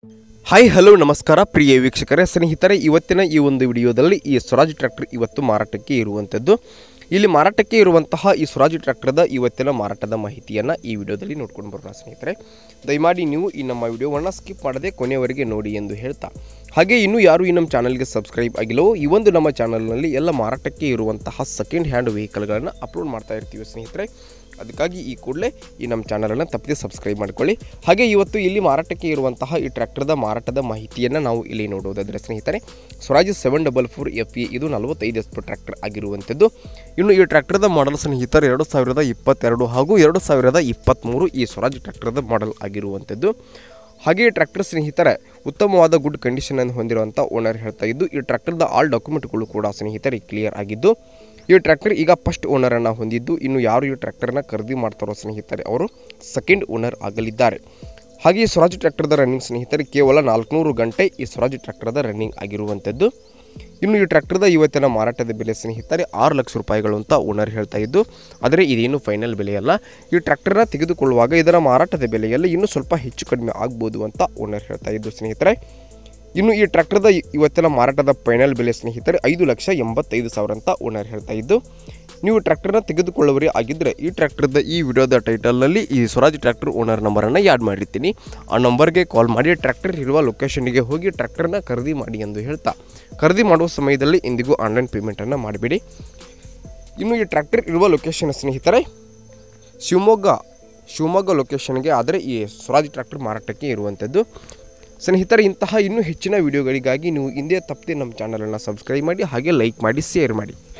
hi hello ನಮಸ್ಕಾರ ಪ್ರಿಯ ವೀಕ್ಷಕರೇ ಸ್ನೇಹಿತರೆ ಇವತ್ತಿನ ಈ ಒಂದು ವಿಡಿಯೋದಲ್ಲಿ ಈ ಸ್ವರಾಜ್ ಟ್ರ್ಯಾಕ್ಟರ್ ಇವತ್ತು ಮಾರಾಟಕ್ಕೆ ಇರುವಂಥದ್ದು ಇಲ್ಲಿ ಮಾರಾಟಕ್ಕೆ ಇರುವಂತಹ ಈ ಸ್ವರಾಜ್ ಟ್ರ್ಯಾಕ್ಟರ್ದ ಇವತ್ತಿನ ಮಾರಾಟದ ಮಾಹಿತಿಯನ್ನು ಈ ವಿಡಿಯೋದಲ್ಲಿ ನೋಡ್ಕೊಂಡು ಬರೋಣ ಸ್ನೇಹಿತರೆ ದಯಮಾಡಿ ನೀವು ಈ ನಮ್ಮ ವಿಡಿಯೋವನ್ನು ಸ್ಕಿಪ್ ಮಾಡದೆ ಕೊನೆಯವರೆಗೆ ನೋಡಿ ಎಂದು ಹೇಳ್ತಾ ಹಾಗೆ ಇನ್ನೂ ಯಾರು ಈ ನಮ್ಮ ಚಾನಲ್ಗೆ ಸಬ್ಸ್ಕ್ರೈಬ್ ಆಗಿಲ್ಲವೋ ಈ ಒಂದು ನಮ್ಮ ಚಾನಲ್ನಲ್ಲಿ ಎಲ್ಲ ಮಾರಾಟಕ್ಕೆ ಇರುವಂತಹ ಸೆಕೆಂಡ್ ಹ್ಯಾಂಡ್ ವೆಹಿಕಲ್ಗಳನ್ನು ಅಪ್ಲೋಡ್ ಮಾಡ್ತಾ ಇರ್ತೀವಿ ಸ್ನೇಹಿತರೆ ಅದಕ್ಕಾಗಿ ಈ ಕೂಡಲೇ ಈ ನಮ್ಮ ಚಾನಲನ್ನು ತಪ್ಪದೆ ಸಬ್ಸ್ಕ್ರೈಬ್ ಮಾಡ್ಕೊಳ್ಳಿ ಹಾಗೆ ಇವತ್ತು ಇಲ್ಲಿ ಮಾರಾಟಕ್ಕೆ ಇರುವಂತಹ ಈ ಟ್ರ್ಯಾಕ್ಟರ್ದ ಮಾರಾಟದ ಮಾಹಿತಿಯನ್ನು ನಾವು ಇಲ್ಲಿ ನೋಡೋದಾದರೆ ಸ್ನೇಹಿತರೆ Swaraj seven double four F E ಇದು ನಲವತ್ತೈದು ಎಸ್ ಪಿ ಟ್ರ್ಯಾಕ್ಟರ್ ಆಗಿರುವಂಥದ್ದು ಇನ್ನು ಈ ಟ್ರ್ಯಾಕ್ಟರ್ದ ಮಾಡಲ್ ಸ್ನೇಹಿತರೆ ಎರಡು ಸಾವಿರದ ಇಪ್ಪತ್ತೆರಡು ಹಾಗೂ ಎರಡು ಸಾವಿರದ ಇಪ್ಪತ್ತ್ಮೂರು ಈ ಸ್ವರಾಜ್ ಟ್ರ್ಯಾಕ್ಟರ್ದ ಮಾಡಲ್ ಆಗಿರುವಂಥದ್ದು ಹಾಗೆ ಈ ಟ್ರ್ಯಾಕ್ಟರ್ ಸ್ನೇಹಿತರೆ ಉತ್ತಮವಾದ ಗುಡ್ ಕಂಡೀಷನ್ ಅನ್ನು ಹೊಂದಿರುವಂಥ ಓನರ್ ಹೇಳ್ತಾ ಇದ್ದು ಈ ಟ್ರ್ಯಾಕ್ಟರ್ದ ಆಲ್ ಡಾಕ್ಯುಮೆಂಟ್ಗಳು ಕೂಡ ಸ್ನೇಹಿತರೆ ಕ್ಲಿಯರ್ ಆಗಿದ್ದು ಈ ಟ್ರ್ಯಾಕ್ಟರ್ ಈಗ ಫಸ್ಟ್ ಓನರನ್ನು ಹೊಂದಿದ್ದು ಇನ್ನು ಯಾರು ಈ ಟ್ರ್ಯಾಕ್ಟರ್ನ ಖರೀದಿ ಮಾಡ್ತಾರೋ ಸ್ನೇಹಿತರೆ ಅವರು ಸೆಕೆಂಡ್ ಓನರ್ ಆಗಲಿದ್ದಾರೆ ಹಾಗೆ ಈ ಸ್ವರಾಜ್ ಟ್ರ್ಯಾಕ್ಟರ್ದ ರನ್ನಿಂಗ್ ಸ್ನೇಹಿತರೆ ಕೇವಲ ನಾಲ್ಕುನೂರು ಗಂಟೆ ಈ ಸ್ವರಾಜ್ ಟ್ರ್ಯಾಕ್ಟರ್ದ ರನ್ನಿಂಗ್ ಆಗಿರುವಂಥದ್ದು ಇನ್ನು ಈ ಟ್ರ್ಯಾಕ್ಟರ್ದ ಇವತ್ತಿನ ಮಾರಾಟದ ಬೆಲೆ ಸ್ನೇಹಿತರೆ ಆರು ಲಕ್ಷ ರೂಪಾಯಿಗಳು ಅಂತ ಓನರ್ ಹೇಳ್ತಾ ಇದ್ದು ಆದರೆ ಇದೇನು ಫೈನಲ್ ಬೆಲೆಯಲ್ಲ ಈ ಟ್ರ್ಯಾಕ್ಟರ್ನ ತೆಗೆದುಕೊಳ್ಳುವಾಗ ಇದರ ಮಾರಾಟದ ಬೆಲೆಯಲ್ಲಿ ಇನ್ನೂ ಸ್ವಲ್ಪ ಹೆಚ್ಚು ಕಡಿಮೆ ಆಗ್ಬೋದು ಅಂತ ಓನರ್ ಹೇಳ್ತಾ ಇದ್ದು ಸ್ನೇಹಿತರೆ ಇನ್ನು ಈ ಟ್ರ್ಯಾಕ್ಟರ್ದ ಇವತ್ತಿನ ಮಾರಾಟದ ಫೈನಲ್ ಬೆಲೆ ಸ್ನೇಹಿತರೆ ಐದು ಲಕ್ಷ ಎಂಬತ್ತೈದು ಸಾವಿರ ಅಂತ ಓನರ್ ಹೇಳ್ತಾ ಇದ್ದು ನೀವು ಟ್ರ್ಯಾಕ್ಟರ್ನ ತೆಗೆದುಕೊಳ್ಳುವರೇ ಆಗಿದ್ದರೆ ಈ ಟ್ರ್ಯಾಕ್ಟರ್ದ ಈ ವಿಡಿಯೋದ ಟೈಟಲ್ನಲ್ಲಿ ಈ ಸ್ವರಾಜ್ ಟ್ರ್ಯಾಕ್ಟರ್ ಓನರ್ ನಂಬರನ್ನು ಯಾಡ್ ಮಾಡಿರ್ತೀನಿ ಆ ನಂಬರ್ಗೆ ಕಾಲ್ ಮಾಡಿ ಟ್ರ್ಯಾಕ್ಟರ್ ಇರುವ ಲೊಕೇಶನ್ಗೆ ಹೋಗಿ ಟ್ರ್ಯಾಕ್ಟರ್ನ ಖರೀದಿ ಮಾಡಿ ಎಂದು ಹೇಳ್ತಾ ಖರೀದಿ ಮಾಡುವ ಸಮಯದಲ್ಲಿ ಇಂದಿಗೂ ಆನ್ಲೈನ್ ಪೇಮೆಂಟನ್ನು ಮಾಡಿಬಿಡಿ ಇನ್ನು ಈ ಟ್ರ್ಯಾಕ್ಟರ್ ಇರುವ ಲೊಕೇಶನ್ ಸ್ನೇಹಿತರೆ ಶಿವಮೊಗ್ಗ ಶಿವಮೊಗ್ಗ ಲೊಕೇಶನ್ಗೆ ಆದರೆ ಈ ಸ್ವರಾಜ್ ಟ್ರ್ಯಾಕ್ಟರ್ ಮಾರಾಟಕ್ಕೆ ಇರುವಂಥದ್ದು ಸ್ನೇಹಿತರೆ ಇಂತಹ ಇನ್ನೂ ಹೆಚ್ಚಿನ ವಿಡಿಯೋಗಳಿಗಾಗಿ ನೀವು ಹಿಂದೆ ತಪ್ಪದೆ ನಮ್ಮ ಚಾನಲನ್ನು ಸಬ್ಸ್ಕ್ರೈಬ್ ಮಾಡಿ ಹಾಗೆ ಲೈಕ್ ಮಾಡಿ ಶೇರ್ ಮಾಡಿ